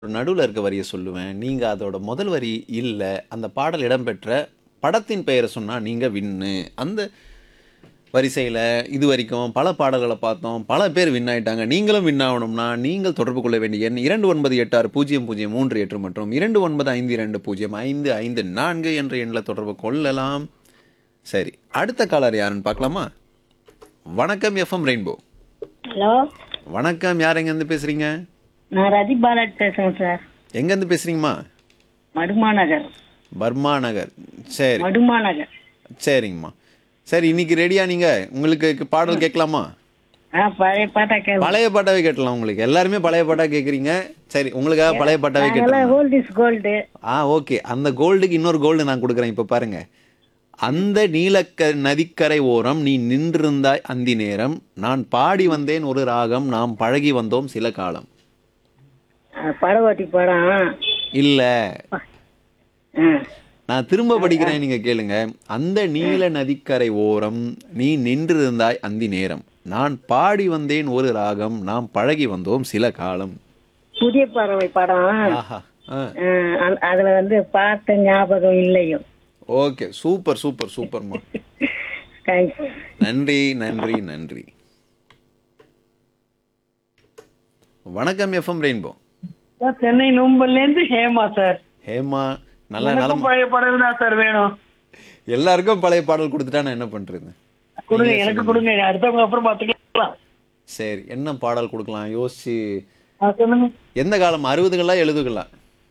நடுவுல இருக்க வரிய சொல்லுவேன். நீங்க அதோட முதல் வரி இல்ல. அந்த பாடல் இடம்பெற்ற படத்தின் பெயர சொன்னா நீங்க வின்னு. அந்த வரிசையில இதுவரைக்கும் பல பாடல்கள பார்த்தோம். பல பேர் வின் ஆயிட்டாங்க. நீங்களும் வின் ஆவணும்னா, நீங்கள் தொடர்பு கொள்ள வேண்டிய எண் 29860038 மற்றும் 2952055554 என்ற எண்ல தொடர்பு கொள்ளலாம். சரி. அடுத்த காலர் யாருன்னு பார்க்கலாமா? வணக்கம் எஃப்எம் ரெயின்போ. ஹலோ வணக்கம். யார் எங்கேருந்து பேசுறீங்க? நான் ரதி பாலாஜ் பேசுறேன் சார் எங்கேருந்து பேசுறீங்கம்மா? மடுமா நகர் பர்மா நகர். சரி. மடுமா நகர் சரிங்கம்மா. சரி இன்னைக்கு ரெடியா நீங்க? உங்களுக்கு பாடல் கேட்கலாமா? ஆ பழைய பாட்டா கேள்வி பழைய பாட்டாவே கேட்டலாம் உங்களுக்கு. எல்லாருமே பழைய பாட்டா கேட்குறீங்க. சரி உங்களுக்காக பழைய பாட்டாவே நாங்கெல்லாம் கேட்டலாம். கோல்ட் இஸ் கோல்டு ஆ ஓகே. அந்த கோல்டுக்கு இன்னொரு கோல்டு நான் கொடுக்குறேன். இப்போ பாருங்க. அந்த நீலக்க நதிக்கரை ஓரம் நீ நின்றிருந்தாய் அந்தி நேரம் நான் பாடி வந்தேன் ஒரு ராகம் நாம் பழகி வந்தோம் சில காலம். படவாட்டி படம் இல்ல. ஆ நான் திரும்ப படிக்கிறேன் நீங்க கேளுங்க. அந்த நீல நதிக்கரை ஓரம் நீ நின்றிருந்தாய் அந்தி நேரம் நான் பாடி வந்தேன் ஒரு ராகம் நாம் பழகி வந்தோம் சில காலம். புதிய பறவை படம் ஆஹா. ஆ. ஆ, அந்த- அதுல வந்து பார்த்த ஞாபகம் இல்லையோ ஓகே சூப்பர் சூப்பர் சூப்பர்மா. தேங்க்ஸ் நன்றி நன்றி நன்றி. வணக்கம் எஃப்எம் ரெயின்போ. சார் சென்னை நும்பல்ல இருந்து ஹேமா சார் ஹேமா நல்ல எனக்கும் நலம் பழைய படம் தான் சார் வேணும் எல்லாருக்கும் பழைய பாடல் கொடுத்துட்டா நான் என்ன பண்றது? கொடுங்க எனக்கு கொடுங்க அடுத்தவங்க அப்புறம் பாத்துக்கலாம் சரி என்ன பாடல் கொடுக்கலாம் யோசிச்சு ஆ, சொல்லுங்க எந்த காலம் அறுபதுகளா எழுதுகளா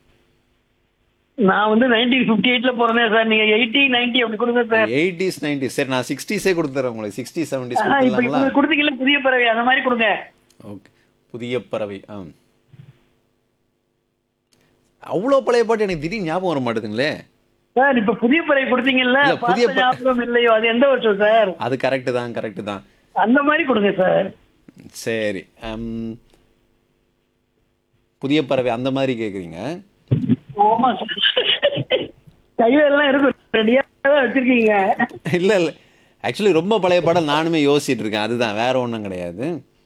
நான் வந்து நைன்டீன் பிப்டி எயிட்ல பிறந்தேன் சார் நீங்க எயிட்டி நைன்டி அப்படி கொடுங்க சார் எயிட்டிஸ் நைன்டிஸ் சரி நான் சிக்ஸ்டீஸே கொடுத்துறேன் உங்களுக்கு சிக்ஸ்டி செவன்டிஸ் ஆ, இப்ப கொடுத்துடலாங்களா இப்ப கொடுத்தீங்கல்ல புதிய பறவை அந்த மாதிரி கொடுங்க ஓகே புதிய பறவை ஆ அவ்வளோ பழைய பாட்டு எனக்கு திடீர்னு ஞாபகம் வர மாட்டேதுங்களே சார் இப்ப புதிய பறவை கொடுத்தீங்கல்ல இல்ல, புதிய பார்த்த ப- ஞாபகம் இல்லையோ அது எந்த வருஷம் சார் அது கரெக்டு தான் கரெக்டு தான் அந்த மாதிரி கொடுங்க சார் சரி அம், புதிய பறவை அந்த மாதிரி கேட்குறீங்க ஆமா சார் கையெல்லாம் இருக்கும் ரெடியா தான் வச்சிருக்கீங்க இல்லை இல்லை ஆக்சுவலி ரொம்ப பழைய பாடல் நானுமே யோசிச்சுட்டு இருக்கேன் அதுதான் வேற ஒன்றும் கிடையாது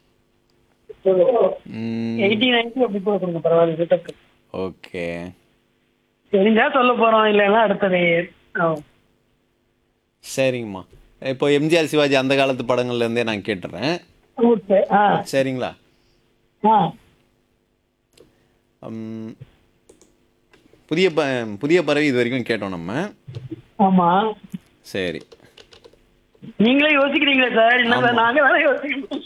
ம், எயிட்டி நைன்டி அப்படி கூட கொடுங்க பரவாயில்ல கிட்டக்கு ஓகே தெரிஞ்சா சொல்ல போறோம் இல்லைன்னா அடுத்தது ஆ. சரிங்கம்மா இப்போ எம்ஜிஆர் சிவாஜி அந்த காலத்து படங்கள்ல இருந்தே நான் கேட்டுறேன் ஓகே ஆ சரிங்களா ஆ ம், புதிய ப புதிய பறவை இது வரைக்கும் கேட்டோம் நம்ம ஆமா சரி நீங்களே யோசிக்கிறீங்களா சார் என்ன சார் நாங்க வேணா யோசிக்கணும்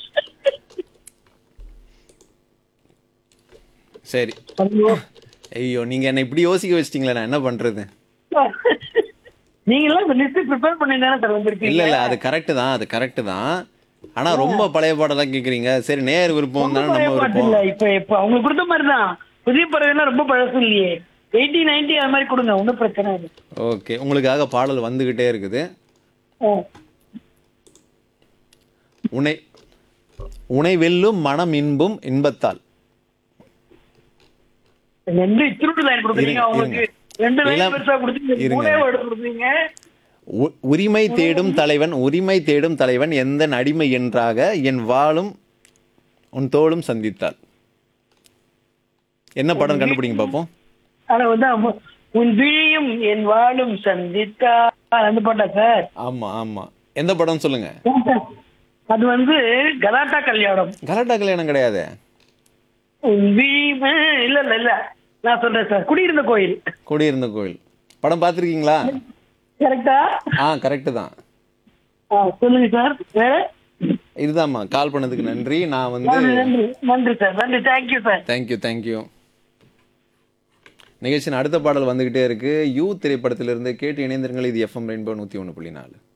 சரி ஐயோ. ஐயோ நீங்க என்ன இப்படி யோசிக்க வச்சிட்டீங்களே நான் என்ன பண்றது நீங்க எல்லாம் இந்த லிஸ்ட் ப்ரிப்பேர் பண்ணி தானே சார் வந்திருக்கீங்க இல்ல இல்ல அது கரெக்ட் தான் அது கரெக்ட் தான் ஆனா ரொம்ப பழைய பாடலாம் கேக்குறீங்க சரி நேர் விருப்பம் தானே பழைய நம்ம பாட்டு விருப்பம் இல்ல இப்ப இப்ப அவங்க கொடுத்த மாதிரி தான் புதிய பறவைனா ரொம்ப பழசு இல்லையே எயிட்டி நைன்டி அது மாதிரி கொடுங்க ஒன்றும் பிரச்சனை இல்லை ஓகே உங்களுக்காக பாடல் வந்துகிட்டே இருக்குது ஆ. உனை உனை வெல்லும் மனம் இன்பும் இன்பத்தால் ரெண்டு இத்திருட்டு லைன் கொடுக்குறீங்க இருங்க, அவங்களுக்கு இருங்க. ரெண்டு லைன் இளம்- பெருசா கொடுத்தீங்க இருங்க. மூணே வேர்டு கொடுத்தீங்க உ- உரிமை தேடும் தலைவன் உரிமை தேடும் தலைவன் எந்த அடிமை என்றாக என் வாளும் உன் தோளும் சந்தித்தாள் என்ன படம் கண்டுபிடிங்க பார்ப்போம் ஆனா வந்து அம்ம- உன் விழியும் என் வாழும் சந்தித்தா அந்த பாட்டா சார் ஆமா ஆமா எந்த படம் சொல்லுங்க அது வந்து கலாட்டா கல்யாணம் கலாட்டா கல்யாணம் கிடையாது உன் விழியுமே இல்ல இல்ல இல்ல நான் சொல்றேன் சார் குடியிருந்த கோயில் குடியிருந்த கோயில் படம் பார்த்துருக்கீங்களா கரெக்டா ஆ கரெக்டு தான் ஆ, சொல்லுங்க சார் வேற இதுதாம்மா கால் பண்ணதுக்கு நன்றி நான் வந்து நன்றி நன்றி நன்றி சார் நன்றி தேங்க்யூ சார் தேங்க்யூ தேங்க்யூ நிகழ்ச்சியின் அடுத்த பாடல் வந்துகிட்டே இருக்கு யூ திரைப்படத்திலிருந்து கேட்டு இணைந்திருங்கள் இது எஃப்எம் ரெயின்போ நூற்றி ஒன்று புள்ளி நாலு